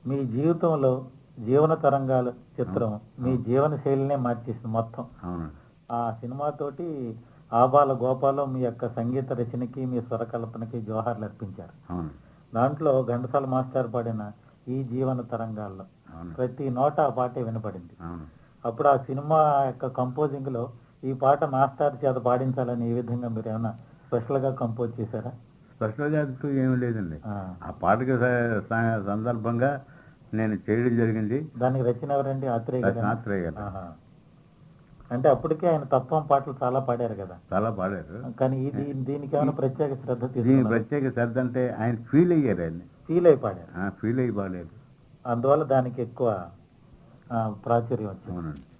మీ జీవితంలో జీవన తరంగాలు చిత్రం మీ జీవన శైలినే మార్చేసింది మొత్తం అవునండి ఆ సినిమాతోటి ఆబాల గోపాలం మీ యొక్క సంగీత రచనకి మీ స్వరకల్పనకి జోహార్లు అర్పించారు అవును దాంట్లో ఘంటసాల మాస్టర్ పాడిన ఈ జీవన తరంగాల్లో అవును ప్రతి నోట ఆ పాటే వినపడింది అవును అప్పుడు ఆ సినిమా యొక్క కంపోజింగ్ లో ఈ పాట మాస్టర్ చేత పాడించాలని ఈ విధంగా మీరు ఏమైనా స్పెషల్ గా కంపోజ్ చేశారా స్పెషల్గా అంటూ ఏమీ లేదండి ఆ, ఆ పాటకి స- స- సందర్భంగా నేను చేయడం జరిగింది దానికి రచన ఎవరండి ఆత్రేయ గారా? రచనాత్రేయ గారు ఆహా. అంటే అప్పటికే ఆయన తత్వం పాటలు చాలా పాడారు కదా చాలా పాడారు కానీ ఇది దీనికి ఏమైనా ప్రత్యేక శ్రద్ధ దీని తీసుకున్నారు ప్రత్యేక శ్రద్ధ అంటే ఆయన ఫీల్ అయ్యారు ఆయన ఫీల్ అయి పాడారు ఫీల్ అయ్యి పాడారు అందువల్ల దానికి ఎక్కువ ఆ, ప్రాచుర్యం వచ్చింది అవునండి